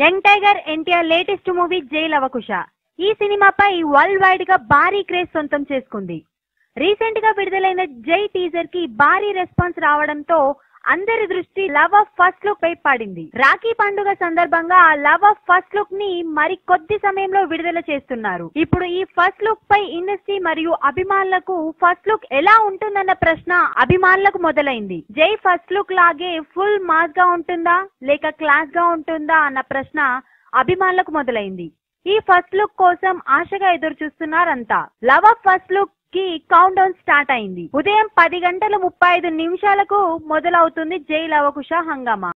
young tiger NTR latest movie Jai Lava Kusa ఈ సినిమాపై world wide గా భారీ క్రేజ్ సొంతం చేసుకుంది రీసెంట్ గా విడుదలైన జై టీజర్ కి భారీ రెస్పాన్స్ రావడంతో అందరి దృష్టి లవ్ ఆఫ్ ఫస్ట్ లుక్ పై పడింది రాఖీ పండుగ సందర్భంగా ఆ లవ్ ఆఫ్ ఫస్ట్ లుక్ ని మరి కొద్ది సమయంలో విడుదల చేస్తున్నారు ఇప్పుడు ఈ ఫస్ట్ లుక్ పై ఇండస్ట్రీ మరియు అభిమానులకు ఫస్ట్ లుక్ ఎలా ఉంటుందన్న ప్రశ్న అభిమానులకు మొదలైంది జై ఫస్ట్ లుక్ లాగే ఫుల్ మాస్ గా ఉంటుందా లేక క్లాస్ గా ఉంటుందా అన్న ప్రశ్న అభిమానులకు మొదలైంది ఈ ఫస్ట్ లుక్ కోసం ఆశగా ఎదురు చూస్తున్నారంతా లవ్ ఆఫ్ ఫస్ట్ లుక్ కి కౌంట్ డౌన్ స్టార్ట్ అయింది ఉదయం పది గంటల ముప్పై ఐదు నిమిషాలకు మొదలవుతుంది జై లవకుశ హంగామా